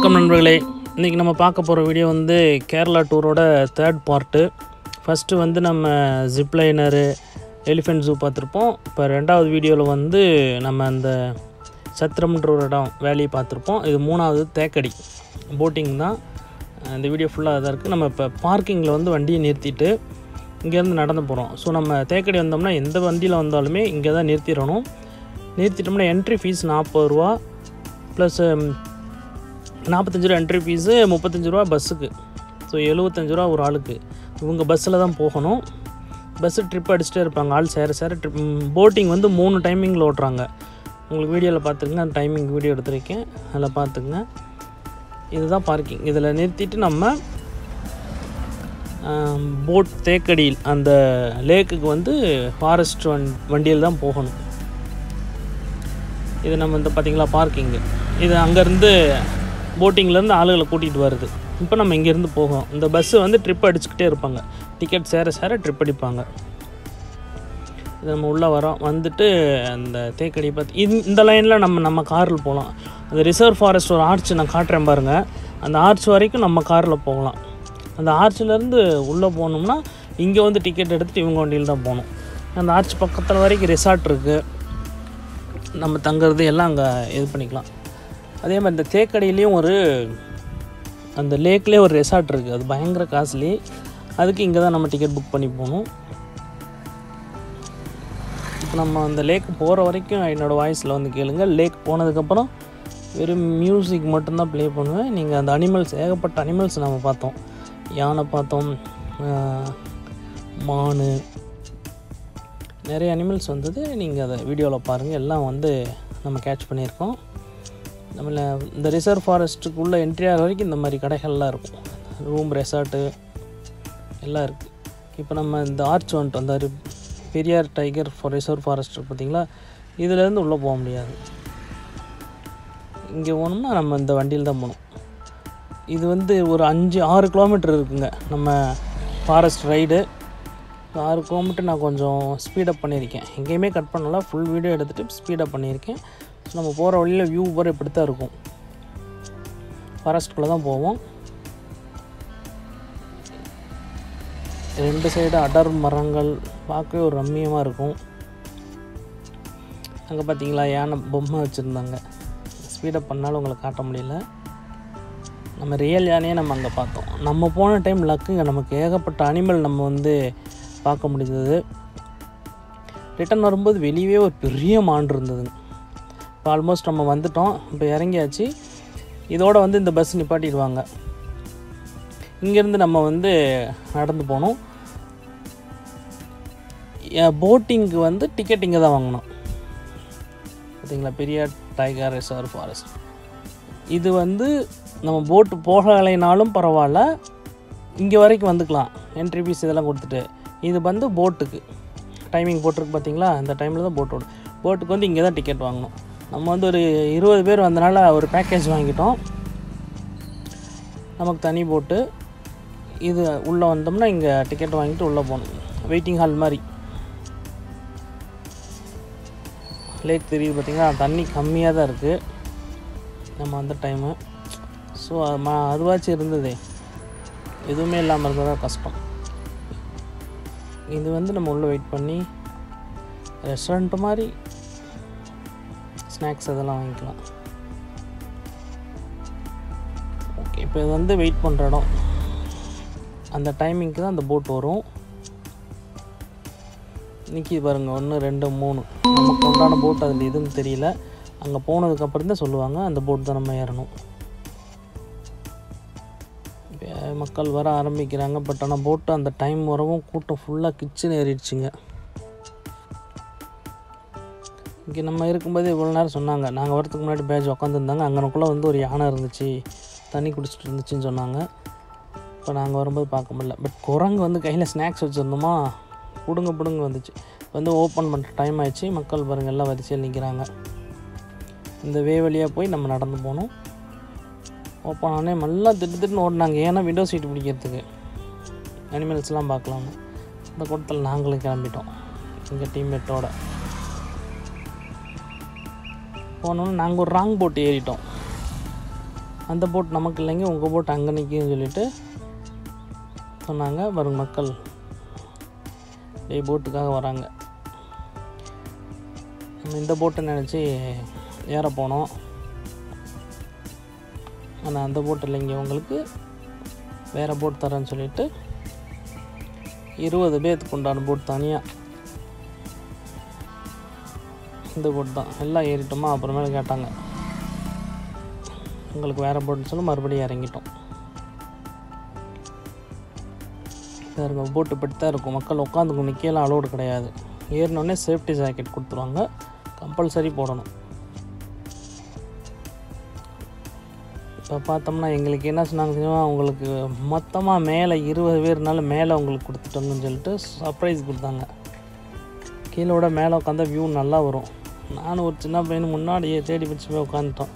வணக்கம் நண்பர்களே இன்றைக்கி நம்ம பார்க்க போகிற வீடியோ வந்து கேரளா டூரோட தேர்ட் பார்ட்டு ஃபஸ்ட்டு வந்து நம்ம ஜிப்லைனரு எலிஃபென்ட் ஜூ பார்த்துருப்போம் இப்போ ரெண்டாவது வீடியோவில் வந்து நம்ம அந்த சத்திரம்ன்ற ஒரு இடம் வேலையை பார்த்துருப்போம் இது மூணாவது தேக்கடி போட்டிங் தான் இந்த வீடியோ ஃபுல்லாக இதாக இருக்குது நம்ம இப்போ பார்க்கிங்கில் வந்து வண்டியை நிறுத்திட்டு இங்கேருந்து நடந்து போகிறோம் ஸோ நம்ம தேக்கடி வந்தோம்னா எந்த வண்டியில் வந்தாலுமே இங்கே தான் நிறுத்திடணும் நிறுத்திட்டோம்னா என்ட்ரி ஃபீஸ் நாற்பது ரூபா ப்ளஸ் நாற்பத்தஞ்சு ரூபா என்ட்ரி ஃபீஸு முப்பத்தஞ்சு ரூபா பஸ்ஸுக்கு ஸோ எழுபத்தஞ்சு ரூபா ஒரு ஆளுக்கு இவங்க பஸ்ஸில் தான் போகணும் பஸ்ஸு ட்ரிப் அடிச்சுட்டே இருப்பாங்க ஆள் சேர சேர ட்ரிப் போட்டிங் வந்து மூணு டைமிங்கில் ஓட்டுறாங்க உங்களுக்கு வீடியோவில் பார்த்துக்குங்க அந்த டைமிங் வீடியோ எடுத்திருக்கேன் அதில் பார்த்துக்குங்க இதுதான் பார்க்கிங் இதில் நிறுத்திட்டு நம்ம போட் தேக்கடியில் அந்த லேக்குக்கு வந்து ஃபாரஸ்ட் வண் வண்டியில் தான் போகணும் இது நம்ம இந்த பார்த்தீங்களா பார்க்கிங்கு இது அங்கேருந்து போட்டிங்லேருந்து ஆளுகளை கூட்டிகிட்டு வருது இப்போ நம்ம இங்கேருந்து போகிறோம் இந்த பஸ்ஸு வந்து ட்ரிப் அடிச்சுக்கிட்டே இருப்பாங்க டிக்கெட் சேர சேர ட்ரிப் அடிப்பாங்க இது நம்ம உள்ளே வரோம் வந்துட்டு அந்த தேக்கடி பார்த்து இந்த இந்த லைனில் நம்ம நம்ம காரில் போகலாம் அந்த ரிசர்வ் ஃபாரஸ்ட் ஒரு ஆர்ச் நான் காட்டுறேன் பாருங்கள் அந்த ஆர்ச் வரைக்கும் நம்ம காரில் போகலாம் அந்த ஆர்ச்சிலேருந்து உள்ளே போகணும்னா இங்கே வந்து டிக்கெட் எடுத்துகிட்டு இவங்க வண்டியில் தான் போகணும் அந்த ஆர்ச் பக்கத்தில் வரைக்கும் ரிசார்ட் இருக்குது நம்ம தங்குறது எல்லாம் அங்கே இது பண்ணிக்கலாம் அதே மாதிரி இந்த தேக்கடியிலையும் ஒரு அந்த லேக்லேயே ஒரு ரெசார்ட் இருக்குது அது பயங்கர காஸ்ட்லி அதுக்கு இங்கே தான் நம்ம டிக்கெட் புக் பண்ணி போகணும் இப்போ நம்ம அந்த லேக் போகிற வரைக்கும் என்னோடய வாய்ஸில் வந்து கேளுங்க லேக் போனதுக்கப்புறம் வெறும் மியூசிக் மட்டும்தான் ப்ளே பண்ணுவேன் நீங்கள் அந்த அனிமல்ஸ் ஏகப்பட்ட அனிமல்ஸ் நம்ம பார்த்தோம் யானை பார்த்தோம் மான் நிறைய அனிமல்ஸ் வந்தது நீங்கள் அதை வீடியோவில் பாருங்கள் எல்லாம் வந்து நம்ம கேட்ச் பண்ணியிருக்கோம் நம்மள இந்த ரிசர்வ் ஃபாரஸ்ட்டுக்குள்ளே என்ட்ரி ஆகிற வரைக்கும் இந்த மாதிரி கடைகள்லாம் இருக்கும் ரூம் ரெசார்ட்டு எல்லாம் இருக்குது இப்போ நம்ம இந்த ஆர்ச் வந்துட்டு அந்த ரி- Periyar tiger for reserve forest பார்த்தீங்களா இதுலேருந்து உள்ளே போக முடியாது இங்கே போகணும்னா நம்ம இந்த வண்டியில் தான் போகணும் இது வந்து ஒரு அஞ்சு ஆறு கிலோமீட்டர் இருக்குங்க நம்ம ஃபாரஸ்ட் ரைடு ஆறு கிலோமீட்டர் நான் கொஞ்சம் ஸ்பீடப் பண்ணியிருக்கேன் எங்கேயுமே கட் பண்ணல ஃபுல் வீடியோ எடுத்துகிட்டு ஸ்பீடப் பண்ணியிருக்கேன் ஸோ நம்ம போகிற வழியில் வியூ போகிற இப்படி தான் இருக்கும் ஃபாரஸ்ட்குள்ளே தான் போவோம் ரெண்டு சைடு அடர் மரங்கள் பார்க்கவே ஒரு ரம்மியமாக இருக்கும் அங்கே பார்த்தீங்களா யானை பொம்மை வச்சுருந்தாங்க ஸ்பீடப் பண்ணாலும் உங்களை காட்ட முடியல நம்ம ரியல் யானையே நம்ம அங்கே பார்த்தோம் நம்ம போன டைம் லக்குங்க நமக்கு ஏகப்பட்ட அனிமல் நம்ம வந்து பார்க்க முடிஞ்சது ரிட்டன் வரும்போது வெளியவே ஒரு பெரிய மான் இருந்ததுங்க இப்போ ஆல்மோஸ்ட் நம்ம வந்துட்டோம் இப்போ இறங்கியாச்சு இதோட வந்து இந்த பஸ் நிப்பாட்டிடுவாங்க இங்கேருந்து நம்ம வந்து நடந்து போகணும் போட்டிங்க்கு வந்து டிக்கெட் இங்கே தான் வாங்கணும் பார்த்தீங்களா பெரிய டைகர் ரிசர்வ் ஃபாரஸ்ட் இது வந்து நம்ம போட்டு போகலைனாலும் பரவாயில்ல இங்கே வரைக்கும் வந்துக்கலாம் என்ட்ரி ஃபீஸ் இதெல்லாம் கொடுத்துட்டு இது வந்து போட்டுக்கு டைமிங் போட்டிருக்கு பார்த்தீங்களா இந்த டைமில் தான் போட் ஓடும் போட்டுக்கு வந்து இங்கே தான் டிக்கெட் வாங்கணும் நம்ம வந்து ஒரு இருபது பேர் வந்தனால ஒரு பேக்கேஜ் வாங்கிட்டோம் நமக்கு தனி போட்டு இது உள்ளே வந்தோம்னா இங்கே டிக்கெட் வாங்கிட்டு உள்ளே போகணும் வெயிட்டிங் ஹால் மாதிரி லேக் தெரியுது பார்த்தீங்களா தண்ணி கம்மியாக தான் இருக்குது நம்ம அந்த டைமு ஸோ அதுவாச்சும் இருந்ததே எதுவுமே இல்லாமல் இருந்தால் தான் கஷ்டம் இது வந்து நம்ம உள்ளே வெயிட் பண்ணி ரெஸ்டாரண்ட் மாதிரி ஸ்நாக்ஸ் அதெல்லாம் வாங்கிக்கலாம் ஓகே இப்போ இது வந்து வெயிட் பண்ணுற இடம் அந்த டைமிங்க்கு தான் அந்த போட் வரும் நிற்கி பாருங்க ஒன்று ரெண்டு மூணு நமக்கு உண்டான போட் அதில் எதுவும் தெரியல அங்கே போனதுக்கப்புறம் தான் சொல்லுவாங்க அந்த போட் தான் நம்ம ஏறணும் இப்ப மக்கள் வர ஆரம்பிக்கிறாங்க பட் ஆனால் போட்டு அந்த டைம் வரவும் கூட்டம் ஃபுல்லாக கிச்சன் ஏறிடுச்சுங்க இங்கே நம்ம இருக்கும்போது இவ்வளோ நேரம் சொன்னாங்க நாங்கள் வரதுக்கு முன்னாடி பேட்ச் உட்காந்துருந்தாங்க அங்கனக்குள்ளே வந்து ஒரு யானை இருந்துச்சு தண்ணி குடிச்சிட்டு இருந்துச்சுன்னு சொன்னாங்க இப்போ நாங்கள் வரும்போது பார்க்க முடியல பட் குரங்கு வந்து கையில் ஸ்நாக்ஸ் வச்சுருந்தோமா பிடுங்க பிடுங்க வந்துச்சு வந்து ஓப்பன் பண்ணுற டைம் ஆயிடுச்சு மக்கள் பாருங்க எல்லாம் வரிசையில் நிற்கிறாங்க இந்த வே வழியாக போய் நம்ம நடந்து போகணும் ஓப்பன் ஆனே நல்லா திட்டு திட்டுன்னு ஓடினாங்க ஏன்னா விண்டோ சீட் பிடிக்கிறதுக்கு அனிமல்ஸ்லாம் பார்க்கலாம்னு இந்த கூட்டத்தில் நாங்களும் கிளம்பிட்டோம் எங்கள் டீம்மேட்டோட போனோன்னு நாங்கள் ஒரு ராங் போட் ஏறிட்டோம் அந்த போட் நமக்கு இல்லைங்க உங்கள் போட் அங்கே நிற்குன்னு சொல்லிட்டு சொன்னாங்க வரும் மக்கள் டே போட்டுக்காக வராங்க நம்ம இந்த போட்டை நினச்சி ஏற போனோம் ஆனால் அந்த போட் இல்லைங்க உங்களுக்கு வேறு போட் தரேன்னு சொல்லிட்டு இருபது பேர்த்துக்கு உண்டான போட் தனியாக இந்த போட் தான் எல்லாம் ஏறிட்டோமா அப்புறமேல கேட்டாங்க உங்களுக்கு வேறு போட்டுன்னு சொல்லி மறுபடியும் இறங்கிட்டோம் பாருங்க போட்டு பட்டு தான் இருக்கும் மக்கள் உட்காந்துக்கும் நிற்கலாம் அலோடு கிடையாது ஏறினோடனே சேஃப்டி ஜாக்கெட் கொடுத்துருவாங்க கம்பல்சரி போடணும் இப்போ பார்த்தோம்னா எங்களுக்கு என்ன சொன்னாங்க தெரியுமா உங்களுக்கு மொத்தமாக மேலே இருபது பேர்னால மேலே உங்களுக்கு கொடுத்துட்டோங்கன்னு சொல்லிட்டு சர்ப்ரைஸ் கொடுத்தாங்க கீழே விட மேலே உட்காந்தா வியூ நல்லா வரும் நானும் ஒரு சின்ன பையனு முன்னாடியே தேடி பிடிச்சி போய் உட்காந்துட்டோம்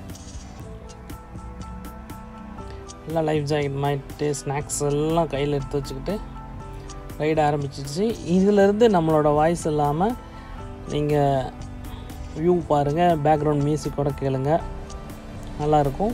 எல்லாம் லைஃப் ஜாக்கெட் மாயிட்டு ஸ்நாக்ஸ் எல்லாம் கையில் எடுத்து வச்சுக்கிட்டு ரைடு ஆரம்பிச்சிச்சு இதிலேருந்து நம்மளோட வாய்ஸ் இல்லாமல் நீங்கள் வியூ பாருங்கள் பேக்ரவுண்ட் மியூசிக்கோட கேளுங்க நல்லாயிருக்கும்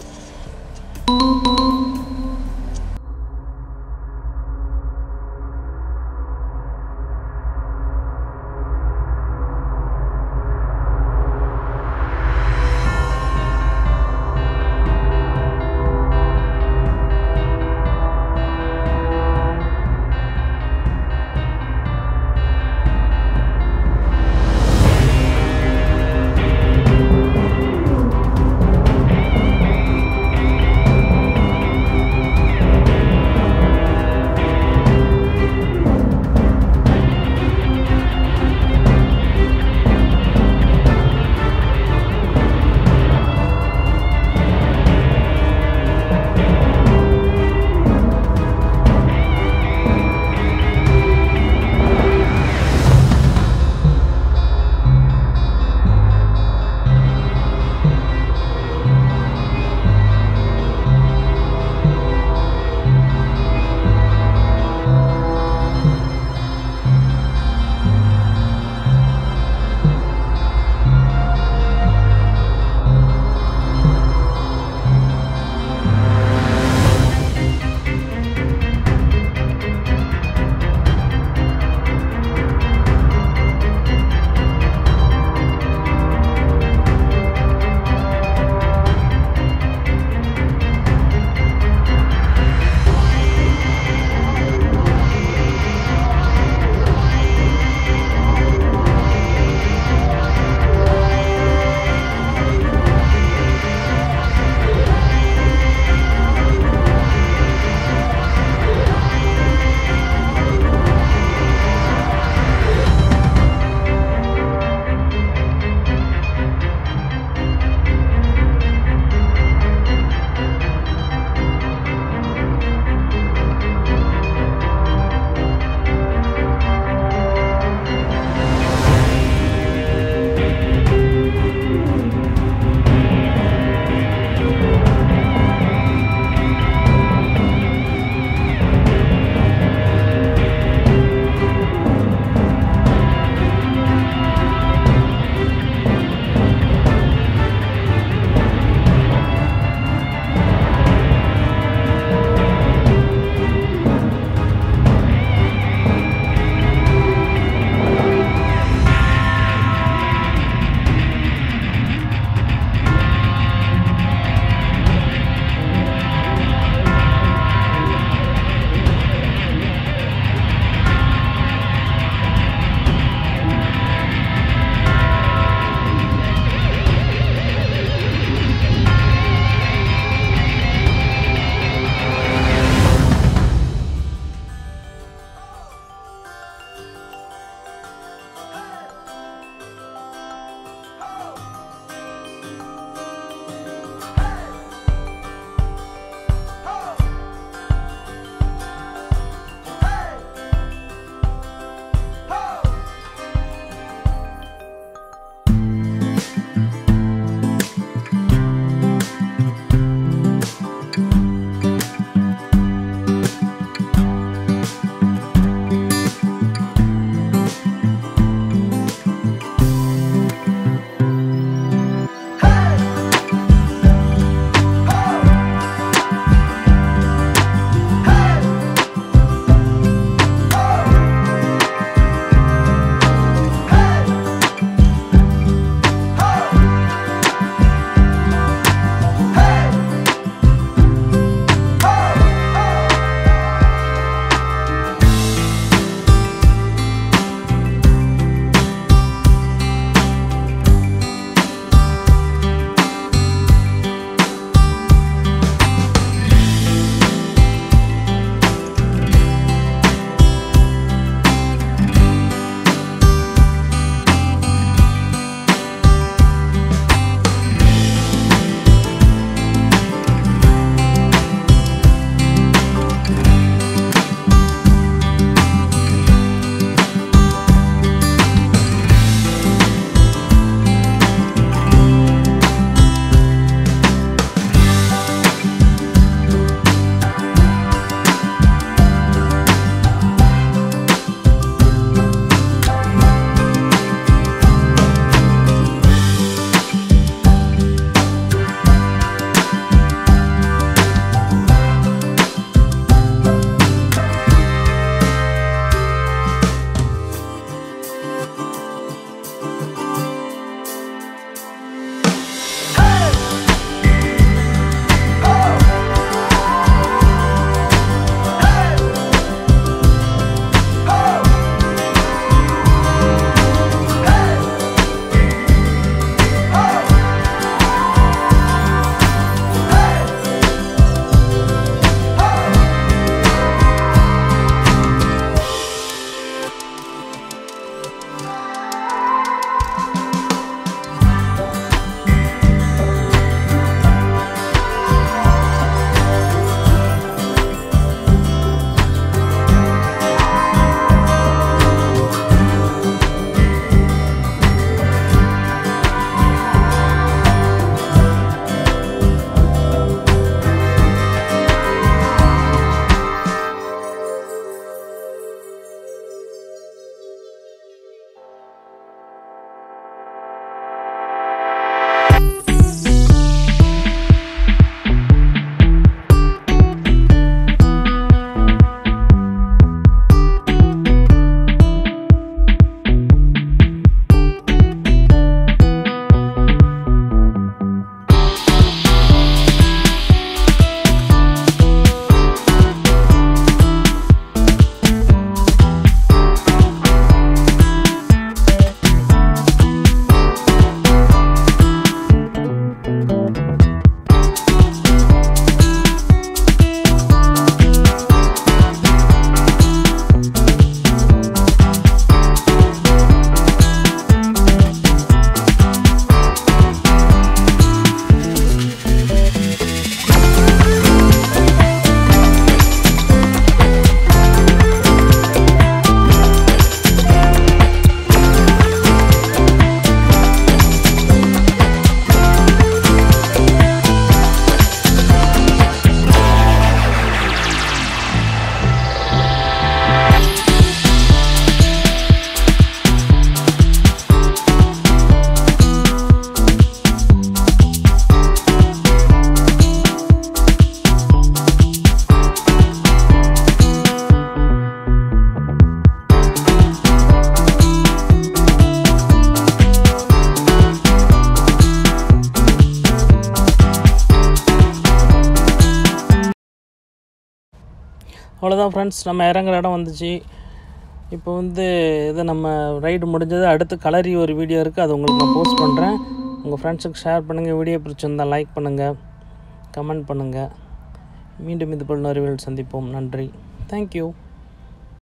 அவ்வளோதான் ஃப்ரெண்ட்ஸ் நம்ம இறங்குற இடம் வந்துச்சு இப்போ வந்து இது நம்ம ரைடு முடிஞ்சது அடுத்து கலரி ஒரு வீடியோ இருக்குது அது உங்களுக்கு நான் போஸ்ட் பண்ணுறேன் உங்கள் ஃப்ரெண்ட்ஸுக்கு ஷேர் பண்ணுங்கள் வீடியோ பிடிச்சிருந்தால் லைக் பண்ணுங்கள் கமெண்ட் பண்ணுங்கள் மீண்டும் இது போல் நிறைவில் சந்திப்போம் நன்றி தேங்க்யூ